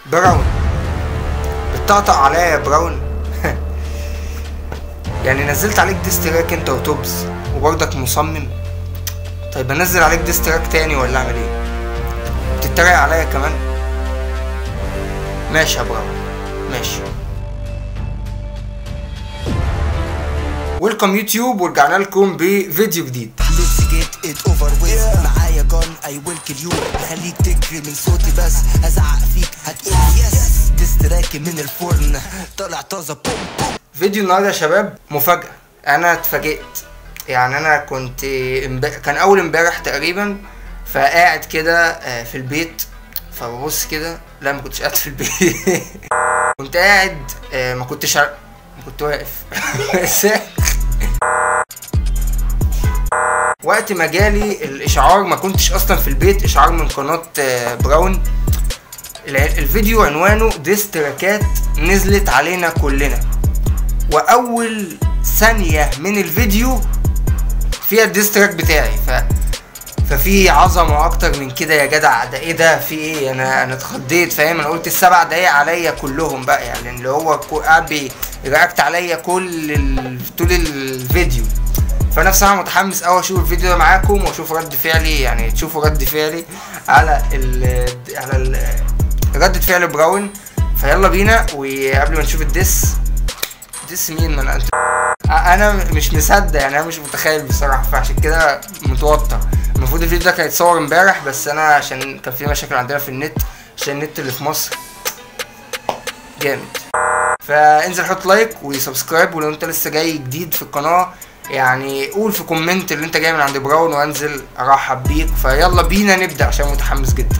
براون بتطقطق عليا يا براون يعني نزلت عليك ديستراك انت وتوبز وبرضك مصمم طيب انزل عليك ديستراك تاني ولا اعمل ايه بتتريق عليا كمان ماشي يا براون ماشي ويلكم يوتيوب ورجعنا لكم بفيديو جديد Let's get it over with معايا جون اي ويل كيل يو هخليك تجري من صوتي بس هزعق فيك هتقول يس ديستراكي من الفرن طالع طازه بوم بوم فيديو النهارده يا شباب مفاجأة انا اتفاجئت يعني انا كنت امب... كان اول امبارح تقريبا فقاعد كده آه، في البيت فببص كده لا ما كنتش قاعد في البيت كنت قاعد آه، ما كنتش ع- كنت واقف بس وقت ما جالي الاشعار ما كنتش اصلا في البيت اشعار من قناة آه، براون الع- الفيديو عنوانه ديستراكات نزلت علينا كلنا واول ثانية من الفيديو فيها الديستراك بتاعي ف ففي عظمة أكتر من كده يا جدع ده إيه ده في إيه أنا أنا اتخضيت فاهم أنا قلت السبع دقايق عليا كلهم بقى يعني اللي هو كو- قاعد بيرياكت عليا كل ال... طول الفيديو فأنا بصراحة متحمس أوي أشوف الفيديو ده معاكم وأشوف رد فعلي يعني تشوفوا رد فعلي على ال على ال ردة فعل براون فيلا بينا وقبل ما نشوف الديس ديس مين من انت انا مش مصدق يعني انا مش متخيل بصراحه فعشان كده متوتر المفروض الفيديو ده كان يتصور امبارح بس انا عشان كان في مشاكل عندنا في النت عشان النت اللي في مصر جامد فانزل حط لايك وسبسكرايب ولو انت لسه جاي جديد في القناه يعني قول في كومنت اللي انت جاي من عند براون وانزل ارحب بيك فيلا بينا نبدا عشان متحمس جدا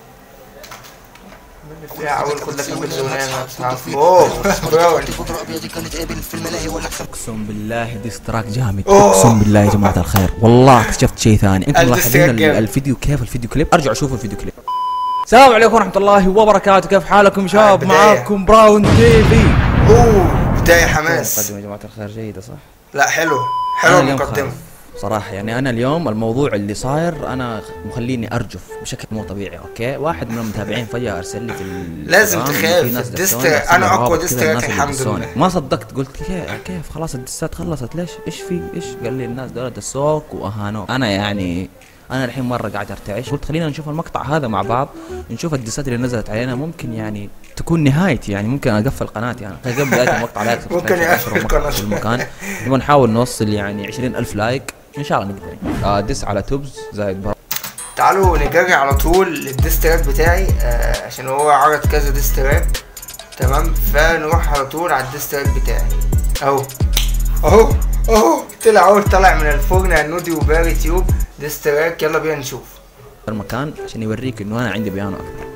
يا اول خد لك نوبل زمان اوه براون البودرة ابيض كانت قابل في الملاهي ولا حساب اقسم بالله ديستراك جامد أوه. اقسم بالله يا جماعه الخير والله اكتشفت شيء ثاني انتم الديستراك ملاحظين ال- جامد. الفيديو كيف الفيديو كليب ارجعوا شوفوا الفيديو كليب السلام عليكم ورحمه الله وبركاته كيف حالكم يا شباب البداية. معاكم براون تي في اوه بداية حماس مقدمه يا جماعه الخير جيده صح لا حلو حلو أنا اليوم المقدمة خايف. صراحة يعني أنا اليوم الموضوع اللي صاير أنا مخليني أرجف بشكل مو طبيعي أوكي واحد من المتابعين فجأة أرسل لي في ال- لازم إنه تخاف. في ناس الديست- دسوني، أرسل لي أنا أقوى روابط كذا ديستراك الناس اللي الحمد دسوني. لله. ما صدقت قلت كيف كيف خلاص الدسات خلصت ليش ايش في ايش قال لي الناس دول دسوك واهانوك انا يعني انا الحين مره قاعد ارتعش قلت خلينا نشوف المقطع هذا مع بعض نشوف الدسات اللي نزلت علينا ممكن يعني تكون نهايتي يعني ممكن اقفل قناتي انا قبل بدايه المقطع لايك سبسكرايب، ممكن شير، يقفل انتشروا المقطع قناته. في المكان نبغى نحاول نوصل يعني 20000 لايك ان شاء الله نقدر آه دس على توبز زائد برا تعالوا نجري على طول للديستراك بتاعي آه عشان هو عرض كذا ديستراك تمام فنروح على طول على الديستراك بتاعي اهو اهو اهو طلع اهو طلع من الفرن النودي وباري تيوب ديستراك يلا بينا نشوف المكان عشان يوريك انه انا عندي بيانو اكثر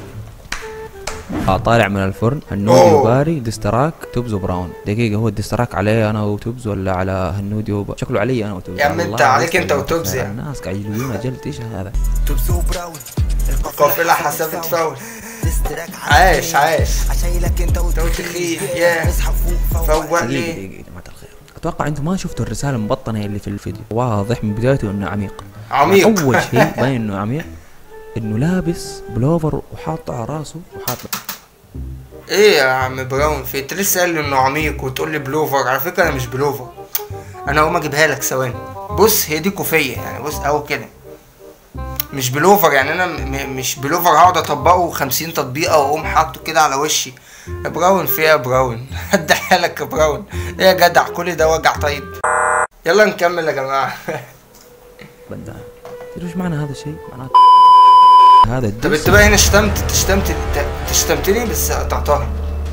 آه طالع من الفرن هنودي أوه. وباري ديستراك توبز وبراون دقيقة هو الديستراك علي انا وتوبز ولا على هنودي وب... شكله علي انا وتوبز يا عم والله أنت عليك بس أنت وتوبز يعني. الناس قاعد يجلدون جلد ايش هذا توبس وبراون القافلة حسبت فاول ديستراك عايش عايش عشايلك انت وتخيل، ياه. اصحى فوق فوق فوق دقيقة لي دقيقة يا جماعة الخير اتوقع انتم ما شفتوا الرسالة المبطنة اللي في الفيديو واضح من بدايته انه عميق عميق اول شيء باين انه عميق انه لابس بلوفر وحاطه على راسه وحاط ايه يا عم براون في انت لسه قال لي انه عميق وتقول لي بلوفر على فكره انا مش بلوفر انا هقوم اجيبها لك ثواني بص هي دي كوفيه يعني بص اهو كده مش بلوفر يعني انا م- م- مش بلوفر هقعد اطبقه 50 تطبيقه واقوم حاطه كده على وشي يا براون في إيه يا براون هديها لك يا براون ايه يا جدع كل ده وجع طيب يلا نكمل يا جماعه بندان تدري ايش معنى هذا الشيء؟ معناته هذا طب الدس انت بقى هنا شتمت انت شتمت انت شتمتني بس قطعتها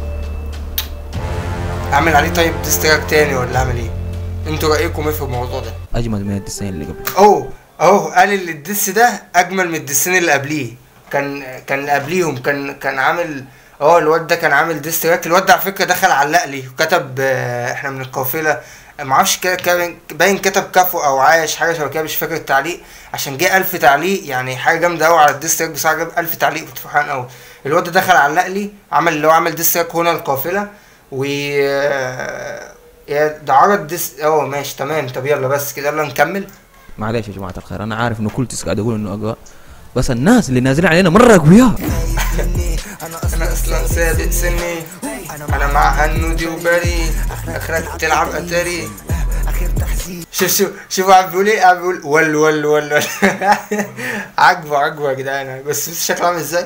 اعمل عليه طيب ديستراك تاني ولا اعمل ايه انتوا رايكم ايه في الموضوع ده اجمل من الدسين اللي قبل اهو اهو قال اللي الدس ده اجمل من الدسين اللي قبليه كان كان اللي قبليهم كان كان عامل اه الواد ده كان عامل ديستراك الواد ده على فكره دخل علق لي وكتب آه، احنا من القافله معرفش كده كان- باين كتب كفو او عايش حاجه شبه كده مش فاكر التعليق عشان جه ألف تعليق يعني حاجه جامده قوي على الديستراك بصراحه جاب ألف تعليق كنت فرحان قوي الواد ده دخل علق لي عمل اللي هو عمل ديستراك هنا القافله و آه، يا ده عرض ديس اه ماشي تمام طب يلا بس كده يلا نكمل معليش يا جماعه الخير انا عارف انه كل تس قاعد اقول انه اقوى بس الناس اللي نازلين علينا مره اقوياء خايف مني انا اصلا سابق سني انا مع هنودي وبري اخرك تلعب اتاري اخر تحذير شوف شوف شوف عم بيقول ايه عم بيقول ول ول ول ول عجبه عجبه يا جدعان بس بص شكله عامل ازاي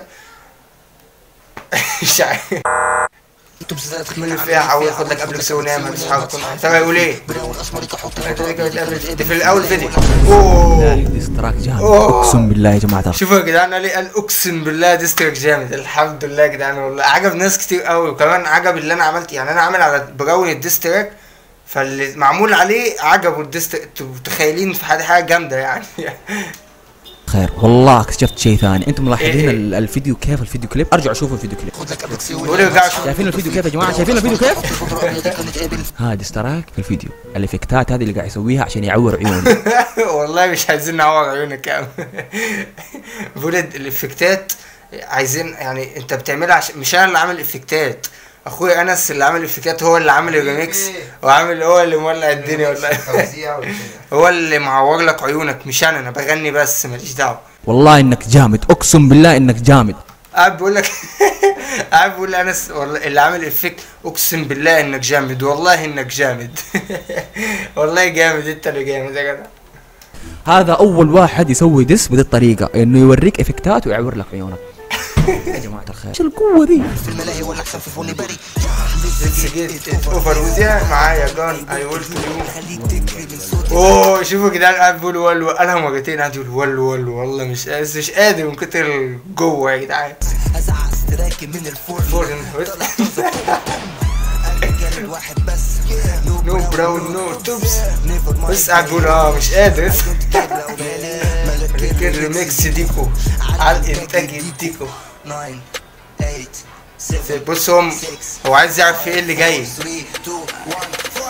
مش عارف انتوا بزيادة من فيها حاول خد لك قبل سوي نام هتصحى ترى يقول ايه براون اسمر يكحط انت دي كانت قبل- دي في الاول فيديو اوه ديستراك جامد أوه. اقسم بالله يا جماعه الخير. شوفوا يا جدعان علي قال اقسم بالله ديستريكت جامد الحمد لله يا جدعان والله عجب ناس كتير قوي وكمان عجب اللي انا عملت يعني انا عامل على براون الديستريك فاللي معمول عليه عجبه الديستريك انتوا متخيلين في حاجه حاجه جامده يعني خير والله اكتشفت شيء ثاني انتم ملاحظين إيه؟ ال- الفيديو كيف الفيديو كليب ارجعوا شوفوا الفيديو كليب خد لك قبل سوي بيقولوا ارجعوا شوفوا شايفين الفيديو كيف يا جماعه شايفين الفيديو كيف الفترة الأبيض كنتقابل هذا اشتراك في الفيديو الافكتات هذه اللي قاعد يسويها عشان يعور عيونه والله مش عايزين نعور عيونك يا عم بقول الافكتات عايزين يعني انت بتعملها عشان مش انا اللي عامل افكتات اخويا انس اللي عامل افكتات هو اللي عامل الريميكس وعامل هو اللي مولع الدنيا والله هو اللي معور لك عيونك مش انا انا بغني بس ماليش دعوه والله انك جامد اقسم بالله انك جامد قاعد بقول لك قاعد بقول انس والله اللي عامل افكت اقسم بالله انك جامد والله انك جامد والله جامد انت اللي جامد يا جدع هذا اول واحد يسوي ديس بهذه الطريقه انه يوريك افكتات ويعور لك عيونك يا جماعه الخير ايش القوه دي في الملاهي ولا احسن في فوني بري اوفر وزيا معايا جون اي ولت يو خليك تجري من صوتي اوه شوفوا يا جدعان قاعد بيقول ولو انا مرتين قاعد يقول ولو ولو والله مش بس مش قادر من كتر جوه يا جدعان ازعق استراكي من الفرن فرن. طلع طازة انا جامد واحد بس نو براون نو توبس نيفر مايند بس قاعد بيقول اه مش قادر كده وبالي ملك الريميكس ديكو على الانتاج ديكو 9 8 7 بص هو هو عايز يعرف ايه اللي جاي 3 2 1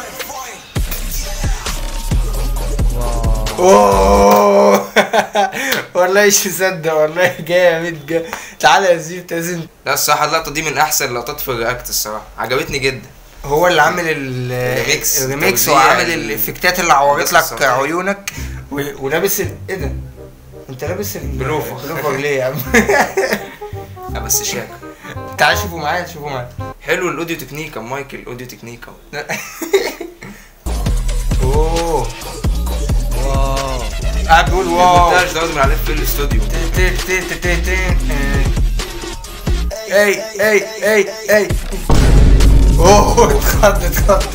اوه والله مش مصدق والله جامد جامد تعالى يا زيف لازم لا الصراحة اللقطة دي من أحسن اللقطات في الرياكت الصراحة عجبتني جدا هو اللي عامل ال- الريميكس، الريميكس توزيع وعامل ال- الافكتات اللي عورت الهندسة لك الصوتية. عيونك و- ولابس ال... ايه ده؟ انت لابس بلوفر. بلوفر ليه يا عم؟ لا بس شاك تعال شوفوا معايا شوفوا معايا حلو الاوديو تكنيك يا مايكل الاوديو تكنيك اهو اوه واو قاعد بيقول واو المونتاج ده من عليه في الاستوديو تي- تي- تي- تي- تي. اي اي اي اي اوه اتخض اتخض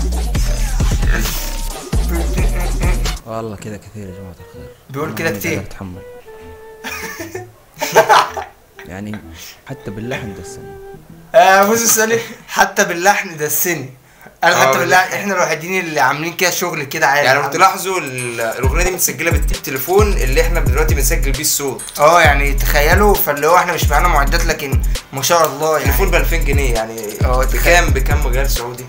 والله كذا كثير يا جماعه الخير بيقول أنا كده ماني كتير. قادر اتحمل يعني حتى باللحن دسني آه بص السؤال حتى باللحن دسني انا آه، حتى باللحن باللحن. احنا الوحيدين اللي عاملين كده شغل كده عادي يعني لو تلاحظوا ال- الاغنيه دي متسجله بالتليفون اللي احنا دلوقتي بنسجل بيه الصوت اه يعني تخيلوا فاللي هو احنا مش معانا معدات لكن ما شاء الله تليفون ب يعني 2000 جنيه يعني اه، بكام بكام ريال سعودي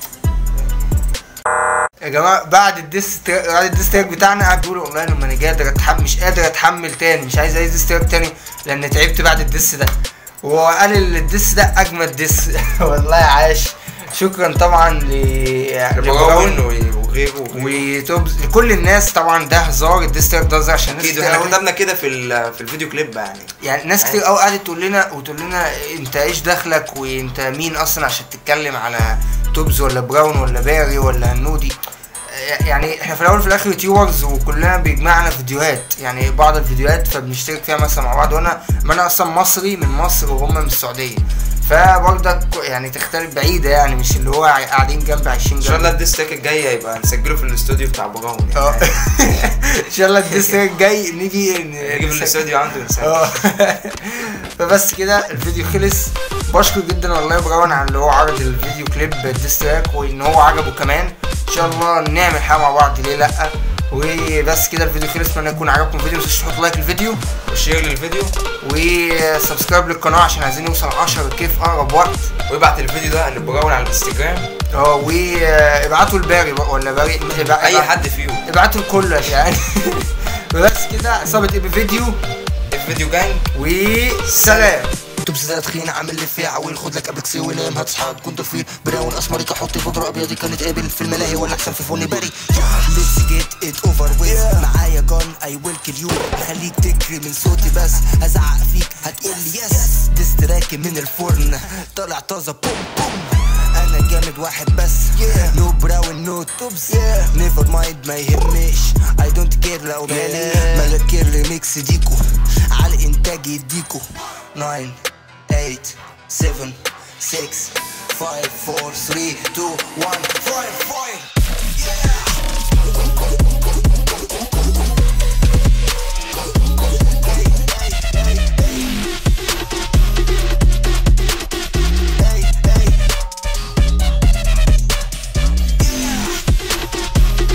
يا جماعه بعد الديس تراك- بعد الديس تراك بتاعنا قاعد بيقولوا والله انا ماني قادر اتحمل مش قادر اتحمل تاني مش عايز اي ديس تراك تاني لان تعبت بعد الديس ده وقال ال- الديس ده اجمد ديس والله عاش شكرا طبعا ل براون لبراون وغيره وغيره وتوبز لكل الناس طبعا ده هزار الديس تراك ده هزار عشان الناس اكيد كتير احنا قوي- كتبنا كده في ال- في الفيديو كليب يعني يعني ناس كتير قوي قعدت تقول لنا وتقول لنا انت ايش دخلك وانت مين اصلا عشان تتكلم على توبز ولا براون ولا باري ولا هنودي يعني احنا في الاول وفي الاخر يوتيوبرز وكلنا بيجمعنا فيديوهات يعني بعض الفيديوهات فبنشترك فيها مثلا مع بعض وانا ما انا اصلا مصري من مصر وهم من السعوديه فبرضك يعني تختلف بعيده يعني مش اللي هو قاعدين جنب عايشين ان جنب شاء الله الديس تراك الجاي هيبقى نسجله في الاستوديو بتاع براون اه يعني ان شاء الله الديستريك الجاي نيجي نجيب نسجل. الاستوديو عنده ونسجل اه فبس كده الفيديو خلص بشكر جدا والله براون على اللي هو عرض الفيديو كليب ديستراك وان هو عجبه كمان ان شاء الله نعمل حاجه مع بعض ليه لا وبس كده الفيديو خلص اتمنى يكون عجبكم الفيديو متنسوش تحطوا لايك للفيديو وشير للفيديو وسبسكرايب للقناه عشان عايزين نوصل 10 كيف اقرب وقت وابعت الفيديو ده لبراون على الانستجرام اه وابعتوا لباري بقى ولا باري ابع- اي ابع- حد فيهم ابعتوا لكله يعني بس كده اصابه ايه بفيديو الفيديو جانج وسلام لبس زي تخين عامل لي فيها عويل خد لك ابيكسي ونام هتصحى تكون دلفين براون اسمري حط بودرة ابيض كان نتقابل في الملاهي ولا احسن في فوني باري ليتس جيت ات اوفر ويز معايا جون اي ويل كيل يو هخليك تجري من صوتي بس هزعق فيك هتقول لي يس ديست راكب من الفرن طالع طازه بوم بوم انا جامد واحد بس نو براون نو توبس نيفر مايند ما يهمش اي دونت كير لو مالي ملكير ريميكس ديكو على انتاج يديكو 9 8 7 6 5 4 3 2 1 فاير فاير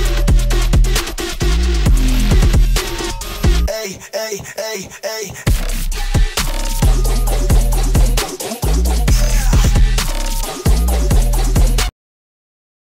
Hey, hey, hey, hey.